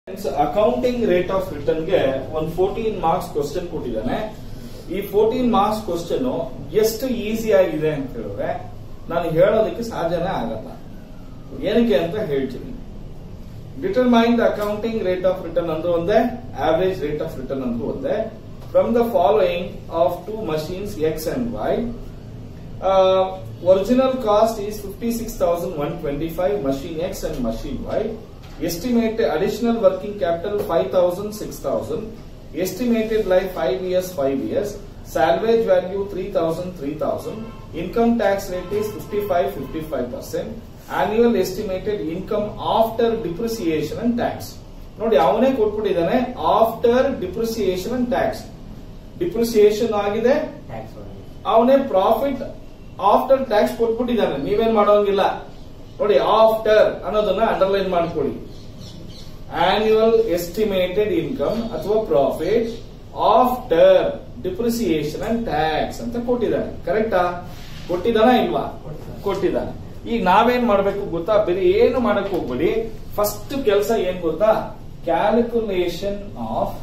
Accounting rate of return ಗೆ ಒಂದು fourteen marks question ಕೊಟ್ಟಿದ್ದಾನೆ ಈ ಫೋರ್ಟೀನ್ ಮಾರ್ಕ್ಸ್ ಕ್ವಶನ್ ಎಷ್ಟು ಈಸಿ ಆಗಿದೆ ಅಂತ ಹೇಳಿದ್ರೆ ನಾನು ಹೇಳೋದಕ್ಕೆ ಸಾಧ್ಯನೇ ಆಗಲ್ಲ ಏನಕ್ಕೆ ಅಂತ ಹೇಳ್ತೀನಿ determine the accounting rate of return ಅಂದ್ರೂ ಒಂದೇ ಆವರೇಜ್ ರೇಟ್ ಆಫ್ ರಿಟರ್ನ್ ಅಂದ್ರೂ ಒಂದೇ from the following of two machines X and Y original cost is fifty six thousand one twenty five machine X and machine Y estimated additional working capital 5000 6000 estimated life 5 years 5 years salvage value 3000 3000 income tax rate is 55 55% annual estimated income after depreciation and tax ನೋಡಿ ಅವನೇ ಕೊಟ್ಬಿಟ್ಟಿದ್ದಾನೆ after depreciation and tax depreciation ಆಗಿದೆ tax ಒಳಗೆ ಅವನೇ profit after tax ಕೊಟ್ಬಿಟ್ಟಿದ್ದಾನೆ ನೀವೇನ್ ಮಾಡೋಂಗಿಲ್ಲ ನೋಡಿ after ಅನ್ನೋದನ್ನ ಅಂಡರ್ಲೈನ್ ಮಾಡ್ಕೊಳ್ಳಿ ಆನ್ಯುವಲ್ ಎಸ್ಟಿಮೇಟೆಡ್ ಇನ್ಕಮ್ ಅಥವಾ profit after depreciation and tax ಅಂತ ಕೊಟ್ಟಿದ್ದಾನೆ ಕರೆಕ್ಟಾ ಕೊಟ್ಟಿದ್ದಾನ ಇಲ್ವಾ ಕೊಟ್ಟಿದ್ದಾನೆ. ಕೊಟ್ಟಿದ್ದಾನೆ ಈಗ ನಾವೇನ್ ಮಾಡ್ಬೇಕು ಗೊತ್ತಾ ಬೇರೆ ಏನು ಮಾಡಕ್ ಹೋಗ್ಬೇಡಿ ಫಸ್ಟ್ ಕೆಲಸ ಏನ್ ಗೊತ್ತಾ calculation of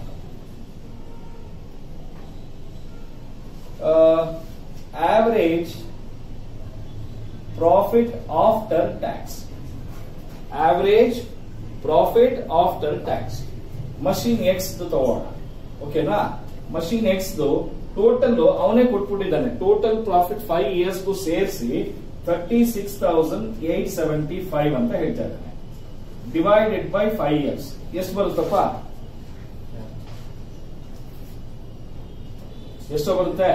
average profit after tax average profit after tax machine X ತಗೋಣ ಓಕೆನಾ ಮಷೀನ್ ಎಕ್ಸ್ ಟೋಟಲ್ ಅವನೇ ಕೊಟ್ಬಿಟ್ಟಿದ್ದಾನೆ ಟೋಟಲ್ ಪ್ರಾಫಿಟ್ ಫೈವ್ ಇಯರ್ಸ್ಗೂ ಸೇರಿಸಿ thirty six thousand eight seventy five ಅಂತ ಹೇಳ್ತಾ ಇದ್ದಾನೆ ಡಿವೈಡೆಡ್ ಬೈ ಫೈವ್ ಇಯರ್ಸ್ ಎಷ್ಟು ಬರುತ್ತಪ್ಪ ಎಷ್ಟು ಬರುತ್ತೆ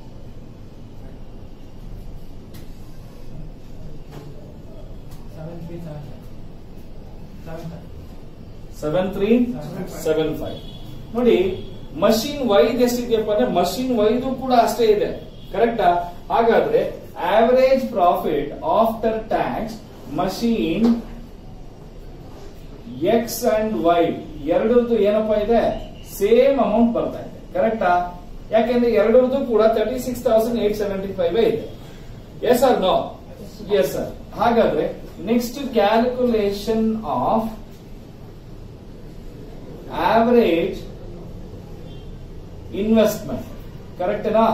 seven three seven seven seven three seven five ನೋಡಿ ಮಷೀನ್ ವೈದ್ ಎಷ್ಟಿದೆಯಪ್ಪ ಅಂದ್ರೆ ಮಷೀನ್ ವೈದು ಕೂಡ ಅಷ್ಟೇ ಇದೆ ಕರೆಕ್ಟಾ ಹಾಗಾದ್ರೆ average profit after tax machine X and Y ಎರಡರದ್ದು ಏನಪ್ಪಾ ಇದೆ ಸೇಮ್ ಅಮೌಂಟ್ ಬರ್ತಾ ಇದೆ ಕರೆಕ್ಟಾ ಯಾಕೆಂದ್ರೆ ಎರಡರದ್ದು ಕೂಡ thirty six thousand eight seventy five ಇದೆ yes or no yes sir ಹಾಗಾದ್ರೆ next calculation of average investment ಕರೆಕ್ಟೇನಾ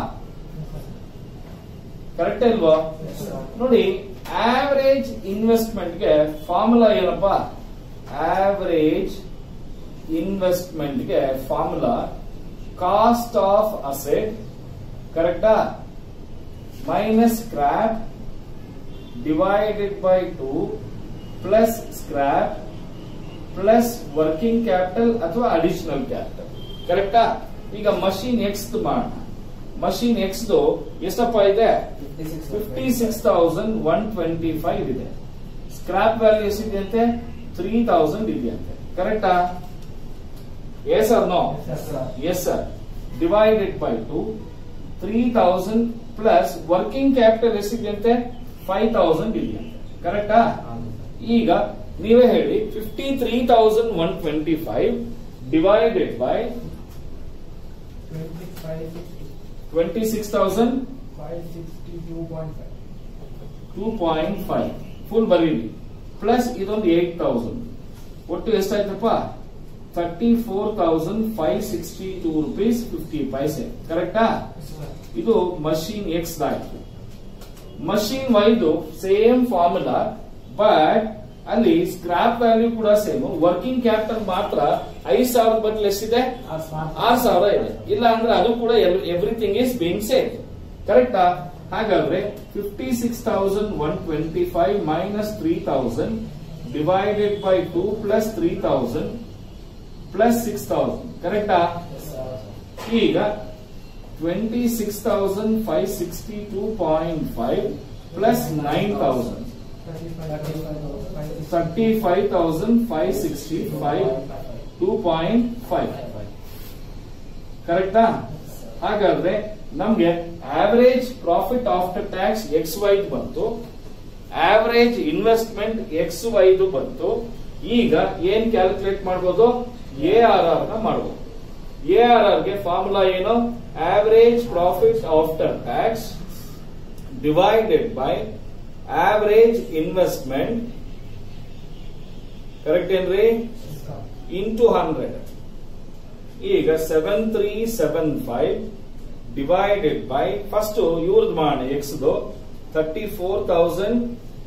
ಕರೆಕ್ಟ್ ಇಲ್ವಾ ನೋಡಿ ಆವರೇಜ್ ಇನ್ವೆಸ್ಟ್ಮೆಂಟ್ಗೆ ಫಾರ್ಮುಲಾ ಏನಪ್ಪ ಆವರೇಜ್ ಇನ್ವೆಸ್ಟ್ಮೆಂಟ್ಗೆ ಫಾರ್ಮುಲಾ ಕಾಸ್ಟ್ ಆಫ್ ಅಸೆಟ್ ಕರೆಕ್ಟಾ minus scrap divided by two plus scrap plus working capital ಅಥವಾ ಅಡಿಷನಲ್ ಕ್ಯಾಪಿಟಲ್ ಕರೆಕ್ಟಾ ಈಗ ಮಷೀನ್ ಎಕ್ಸ್ ಮಾಡೋಣ ಮಷೀನ್ ಎಕ್ಸ್ ಎಷ್ಟಪ್ಪ ಇದೆ fifty six fifty six thousand one twenty five ಇದೆ ಸ್ಕ್ರಾಪ್ ವ್ಯಾಲ್ಯೂ ಎಷ್ಟಿದೆಯಂತೆ ತ್ರೀ ತೌಸಂಡ್ ಇದೆಯಂತೆ ಕರೆಕ್ಟಾ yes or no Yes, sir. Yes sir divided by two three thousand plus working capital ಎಷ್ಟಿದೆಯಂತೆ five thousand ಇದೆಯಂತೆ ಕರೆಕ್ಟಾ ಈಗ ನೀವೇ ಹೇಳಿ fifty three thousand one twenty five divided by twenty five sixty twenty six thousand five sixty two point five two point five full ಬರೀರಿ plus ಇದೊಂದು eight thousand ಒಟ್ಟು ಎಷ್ಟಾಯ್ತಪ್ಪ thirty four thousand five sixty two rupees fifty paise ಕರೆಕ್ಟಾ ಇದು machine X ಆಯ್ತು machine ವೈದು same formula but ಅಲ್ಲಿ scrap value ಕೂಡ ಸೇಮ್ ವರ್ಕಿಂಗ್ ಕ್ಯಾಪಿಟಲ್ ಮಾತ್ರ ಐದ್ ಸಾವಿರ ಬದಲು ಎಷ್ಟಿದೆ ಆರ್ ಸಾವಿರ ಇದೆ ಇಲ್ಲ ಅಂದ್ರೆ ಅದು ಕೂಡ ಎವ್ರಿಥಿಂಗ್ ಇಸ್ ಬೀಂಗ್ ಸೇಮ್ ಕರೆಕ್ಟಾ ಹಾಗಾದ್ರೆ fifty six thousand one twenty five minus three thousand divided by two plus three thousand plus six thousand ಕರೆಕ್ಟಾ ಈಗ twenty six thousand five sixty two point five plus nine thousand thirty five thousand five sixty five two point five ಕರೆಕ್ಟಾ ಹಾಗಾದ್ರೆ ನಮ್ಗೆ average profit after tax X ವೈದ್ ಬಂತು average investment X ವೈದು ಬಂತು ಈಗ ಏನ್ ಕ್ಯಾಲ್ಕುಲೇಟ್ ಮಾಡ್ಬೋದು ಎ ಆರ್ ಆರ್ ನ ಮಾಡ್ಬೋದು ಎ ಆರ್ ಆರ್ ಗೆ ಫಾರ್ಮುಲಾ ಏನು average profit after tax divided by average investment correct ಏನ್ರಿ ಇಂಟು ಹಂಡ್ರೆಡ್ ಈಗ seven three seven five divided by first ಇವ್ರದ್ದು ಮಾಡಿ ಎಕ್ಸ್ ತರ್ಟಿ ಫೋರ್ ತೌಸಂಡ್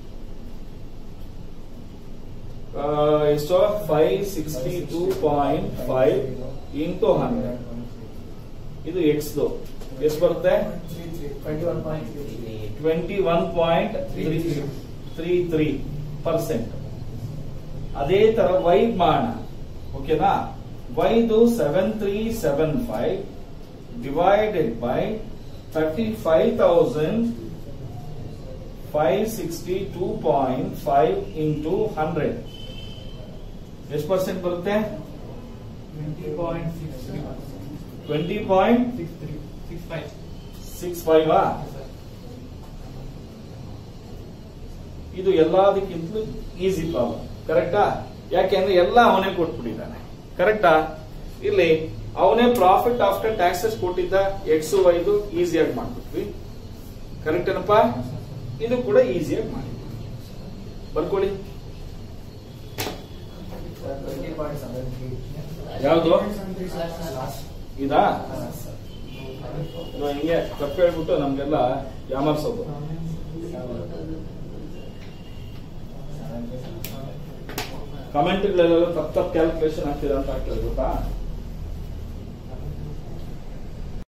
ಎಷ್ಟೋ five sixty two point five into hundred ಇದು X ಎಷ್ಟು ಬರುತ್ತೆ twenty one point three twenty one point three three percent ಅದೇ ತರ Y ಮಾಡೋಣ ಓಕೆನಾ ವೈದು seven three seven five divided by thirty five thousand five sixty two point five into hundred ಎಷ್ಟು percent ಬರುತ್ತೆ twenty point six three twenty point six three six five six five ಇದು ಎಲ್ಲದಕ್ಕಿಂತಲೂ easy problem ಕರೆಕ್ಟಾ ಯಾಕೆಂದ್ರೆ ಎಲ್ಲ ಅವನೇ ಕೊಟ್ಬಿಟ್ಟಿದ್ದಾನೆ ಕರೆಕ್ಟಾ ಇಲ್ಲಿ ಅವನೇ ಪ್ರಾಫಿಟ್ ಆಫ್ಟರ್ ಟ್ಯಾಕ್ಸಸ್ ಕೊಟ್ಟಿದ್ದ ಎಕ್ಸ್ ವೈದು ಈಸಿಯಾಗಿ ಮಾಡ್ಬಿಟ್ವಿ ಕರೆಕ್ಟ್ ಏನಪ್ಪ ಇದು ಕೂಡ ಈಸಿಯಾಗಿ ಮಾಡಿ ಬರ್ಕೊಳ್ಳಿ ಟ್ವೆಂಟಿ ಪಾಯಿಂಟ್ ಸೆವೆನ್ ತ್ರೀ ಯಾವ್ದು ಲಾಸ್ಟ್ ಇದಾ ಇದು ಹಿಂಗೆ ತಪ್ಪು ಹೇಳ್ಬಿಟ್ಟು ನಮ್ಗೆಲ್ಲ ಯಾಮರ್ಸೋದು ಕಮೆಂಟ್ಗಳೆಲ್ಲ ತಪ್ಪು ತಪ್ಪು ಕ್ಯಾಲ್ಕುಲೇಷನ್ ಆಗ್ತಿದೆ ಅಂತ ಆಗ್ತದೆ ಗೊತ್ತಾ